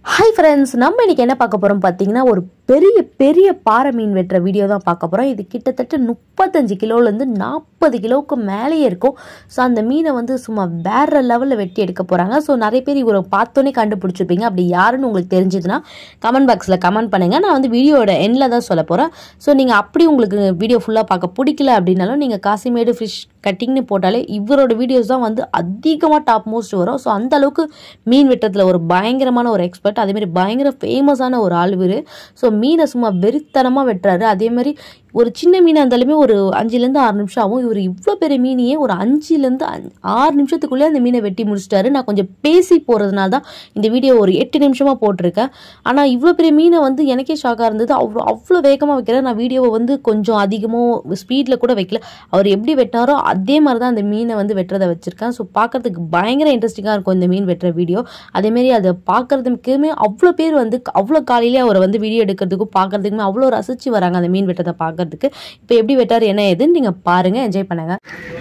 Hi friends நம்ம இன்னைக்கு என்ன பார்க்க போகிறோம் பார்த்தீங்கன்னா ஒரு பெரிய பெரிய பாறை மீன் வெட்டுற வீடியோ தான் பார்க்க போகிறோம் இது கிட்டத்தட்ட முப்பத்தஞ்சு கிலோலேருந்து நாற்பது கிலோவுக்கு மேலேயே இருக்கும் ஸோ அந்த மீனை வந்து சும்மா வேற லெவலில் வெட்டி எடுக்க போகிறாங்க ஸோ நிறைய பேர் இவரை பார்த்தோன்னே கண்டுபிடிச்சிருப்பீங்க அப்படி யாருன்னு உங்களுக்கு தெரிஞ்சதுன்னா கமெண்ட் பாக்ஸில் கமெண்ட் பண்ணுங்கள் நான் வந்து வீடியோட எண்டில் தான் சொல்ல போகிறேன் ஸோ நீங்கள் அப்படி உங்களுக்கு வீடியோ ஃபுல்லாக பார்க்க பிடிக்கல அப்படின்னாலும் நீங்கள் காசிமேடு ஃபிஷ் கட்டிங்னு போட்டாலே இவரோட வீடியோஸ் தான் வந்து அதிகமாக டாப் மோஸ்ட் வரும் ஸோ அந்த அளவுக்கு மீன் வெட்டத்தில் ஒரு பயங்கரமான ஒரு எக்ஸ்பர்ட் அதேமாதிரி பயங்கர ஃபேமஸான ஒரு ஆள் இவர் ஸோ மீனை சும்மா வெறித்தனமாக வெட்டுறாரு அதே மாதிரி ஒரு சின்ன மீனாக இருந்தாலுமே ஒரு அஞ்சுலேருந்து ஆறு நிமிஷம் ஆகும் இவர் இவ்வளோ பெரிய மீனையே ஒரு அஞ்சுலேருந்து ஆறு நிமிஷத்துக்குள்ளே அந்த மீனை வெட்டி முடிச்சிட்டாரு நான் கொஞ்சம் பேசி போகிறதுனால தான் இந்த வீடியோ ஒரு எட்டு நிமிஷமாக போட்டிருக்கேன் ஆனால் இவ்வளோ பெரிய மீனை வந்து எனக்கே ஷாக்காக இருந்தது அவ்வளோ அவ்வளோ வேகமாக வைக்கிறேன் நான் வீடியோவை வந்து கொஞ்சம் அதிகமாக ஸ்பீடில் கூட வைக்கல அவர் எப்படி வெட்டினாரோ அதே மாதிரி தான் அந்த மீனை வந்து வெட்டுறதை வச்சுருக்கேன் ஸோ பார்க்கறதுக்கு பயங்கர இன்ட்ரெஸ்டிங்காக இருக்கும் இந்த மீன் வெட்டுற வீடியோ அதேமாரி அதை பார்க்கறதுக்குமே அவ்வளோ பேர் வந்து அவ்வளோ காலையிலே அவரை வந்து வீடியோ எடுக்கிறதுக்கும் பார்க்கறதுக்குமே அவ்வளோ ரசித்து வராங்க அந்த மீன் வெட்டத்தை பார்க்கறதுக்கு இப்போ எப்படி வெட்டார் என்ன ஏதுன்னு நீங்கள் பாருங்கள் என்ஜாய் பண்ணுங்க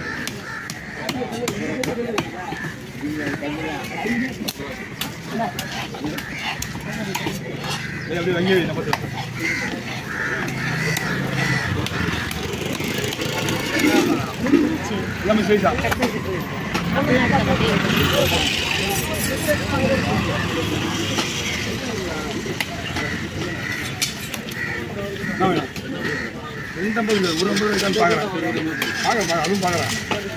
அப்படியே வங்கி வை, நம்ம சரி. எல்லாமே சைஸா என்ன வேணும்? ரெண்டு ஐம்பது இல்லை, ஒரு ஐம்பது இருக்கான்னு பார்க்குறேன் பார்க்குறேன் பார்க்குறேன் அதுவும் பார்க்குறேன்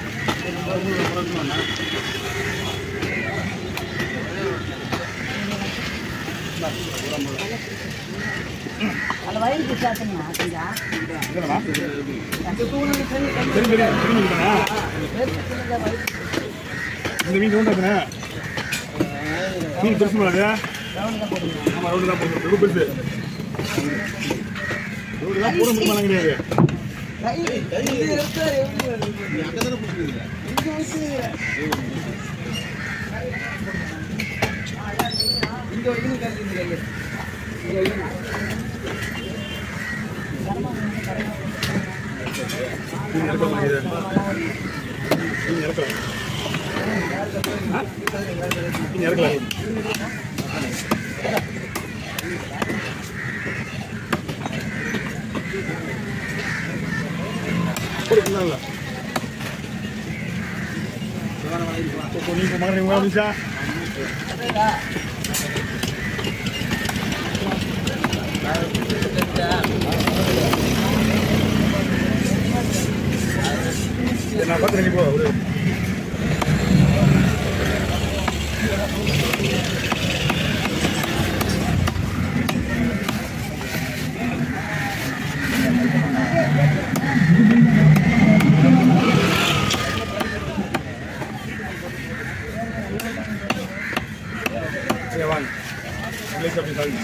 என்னடா? சரி சரி சரி மீன்தானே? இந்த மீன் ரவுண்டா தானே மீன் பெருசு மேலே ஆமாம் ரவுண்டு தான் போடுறது ரொம்ப பெருசு ரவுண்டு தான் போட முடியுமா கிடையாது மீன் இறக்க மாட்டேங்குது மீன் இறக்கல ஆ? மீன் இறக்கல கொடுக்கலாம் இல்லை இப்போ நீங்க மகன் உங்க நிமிஷா நான் பார்த்து நீ போ ஒரு சரி, வாங்க லேஸ் அப்படி சாப்பிடுங்க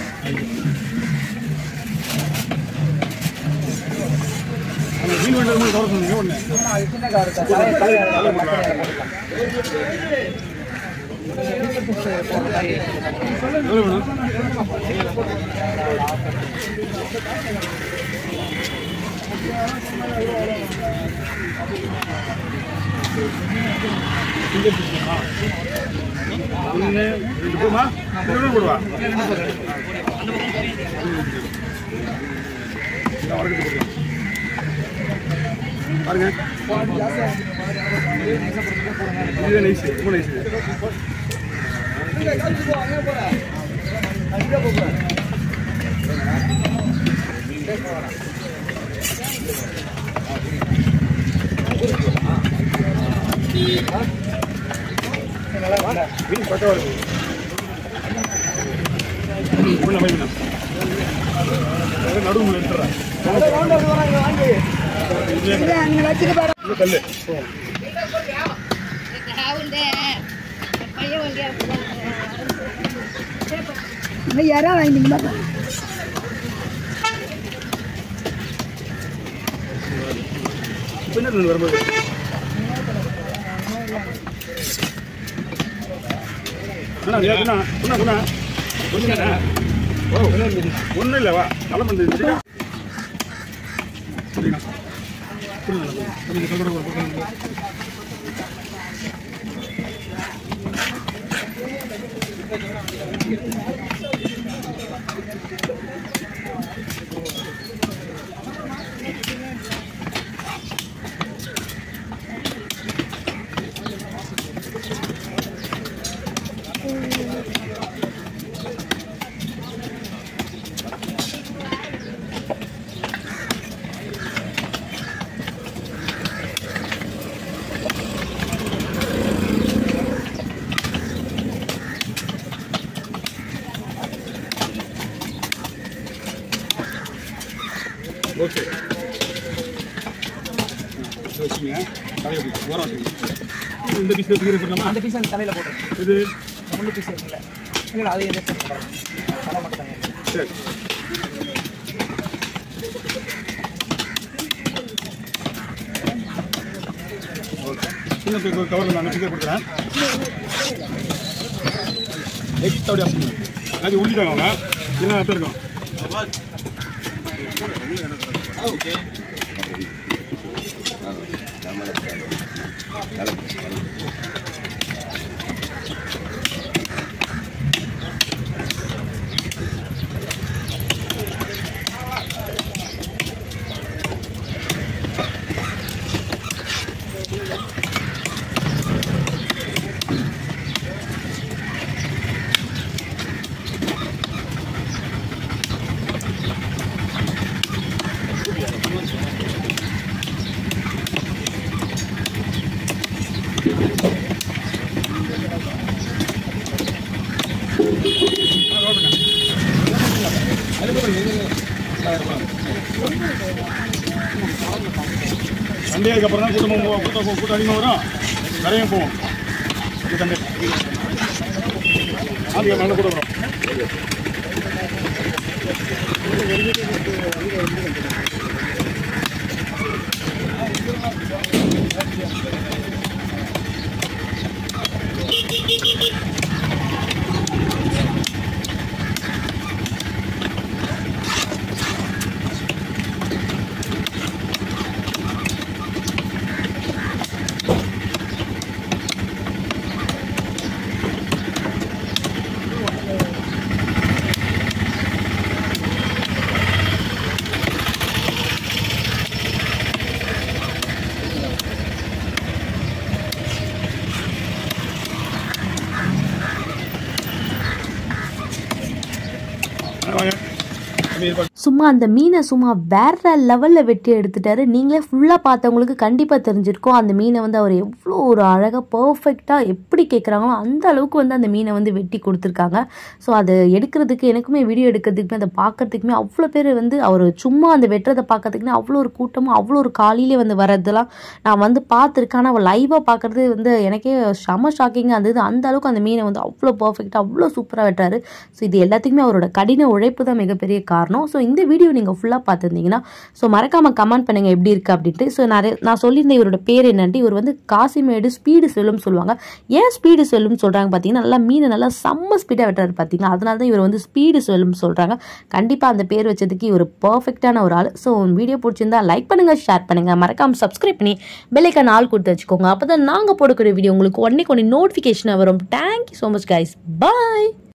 அந்த மீன் வேண்டது மாதிரி கவர் சொன்னீங்க ஒன்று எவ்வளோ வேணும் ஒன்று ரெண்டு போமா ரெண்டு போடுவா நான் வடக்கு போடுறேன் பாருங்க இது நைஸ் ரொம்ப நைஸ் மீன் பக்கவா இருக்கு ஒன்று வைக்கணும் நடுவு எடுத்துறேன் இது கல்லு யாரா வாங்கிட்டீங்களா இப்போ என்ன தண்ணி வரும்போது அண்ணா ஏத்துண்ணா சொன்னா சொன்னா ஒன்றுங்கண்ணா ஓ ஒன்றும் இல்லை வா தலை பண்ணது சரியா சரிண்ணா புரியுதுண்ணா நீங்கள் சொல்கிற ஓகே இதை வச்சுங்க தலையை பிடிச்சி ஓரம் வச்சுங்க இந்த பீஸ் தூக்கி போடலாமா அந்த பீஸ் அந்த தலையில் போட்டுருங்க இது முள்ளு பீஸ் இருக்குல்ல இல்லை அதை எதை போட்டுருங்க தலை மட்டும் தாங்க சரி ஓகே சின்ன தூக்கு ஒரு கவரில் நான் டிக்கெட் கொடுக்குறேன் எயிட் அப்படி ஆசை அது உள்ளிட்டாங்க அவங்க என்ன அர்த்தம் இருக்கும் சண்டைக்கு அப்புறம் தான் கூட்டம் போவோம் கூட்டம் கூட்டம் அதிகமாக வரும் நிறைய போவோம் இது சண்டை அதுக்கு நல்ல கூட்டம் வரும் வாங்க அப்படியே இருப்பா. சும்மா அந்த மீனை சும்மா வேற லெவலில் வெட்டி எடுத்துட்டாரு நீங்களே ஃபுல்லாக பார்த்தவங்களுக்கு கண்டிப்பாக தெரிஞ்சிருக்கும் அந்த மீனை வந்து அவர் எவ்வளோ ஒரு அழகாக பர்ஃபெக்டாக எப்படி கேட்குறாங்களோ அந்த அளவுக்கு வந்து அந்த மீனை வந்து வெட்டி கொடுத்துருக்காங்க ஸோ அது எடுக்கிறதுக்கு எனக்குமே வீடியோ எடுக்கிறதுக்குமே அதை பார்க்கறதுக்குமே அவ்வளோ பேர் வந்து அவர் சும்மா அந்த வெட்டுறதை பார்க்கறதுக்குமே அவ்வளோ ஒரு கூட்டமும் அவ்வளோ ஒரு காலையிலே வந்து வர்றதெல்லாம் நான் வந்து பார்த்துருக்கேன் ஆனால் அவர் லைவாக பார்க்குறது வந்து எனக்கே செம ஷாக்கிங்காக இருந்தது அந்த அளவுக்கு அந்த மீனை வந்து அவ்வளோ பர்ஃபெக்டாக அவ்வளோ சூப்பராக வெட்டுறாரு ஸோ இது எல்லாத்துக்குமே அவரோட கடின உழைப்பு தான் மிகப்பெரிய காரணம் ஸோ இந்த வீடியோ நீங்கள் ஃபுல்லாக பார்த்துருந்தீங்கன்னா ஸோ மறக்காமல் கமெண்ட் பண்ணுங்கள் எப்படி இருக்குது அப்படின்ட்டு ஸோ நிறைய நான் சொல்லியிருந்தேன் இவரோட பேர் என்னன்ட்டு இவர் வந்து காசிமேடு ஸ்பீடு செல்லும்னு சொல்லுவாங்க ஏன் ஸ்பீடு செல்லும்னு சொல்கிறாங்க பார்த்தீங்கன்னா நல்லா மீனை நல்லா செம்ம ஸ்பீடாக வெட்டுறாரு பார்த்தீங்களா அதனால தான் இவர் வந்து ஸ்பீடு செல்லும்னு சொல்கிறாங்க கண்டிப்பாக அந்த பேர் வச்சதுக்கு இவர் பர்ஃபெக்டான ஒரு ஆள் ஸோ வீடியோ பிடிச்சிருந்தா லைக் பண்ணுங்கள் ஷேர் பண்ணுங்கள் மறக்காமல் சப்ஸ்கிரைப் பண்ணி பெல்லைக்கான ஆள் கொடுத்து வச்சுக்கோங்க அப்போ தான் நாங்கள் போடக்கூடிய வீடியோ உங்களுக்கு உடனே கொண்டு நோட்டிஃபிகேஷன் வரும் தேங்க்யூ ஸோ மச் கைஸ் பாய்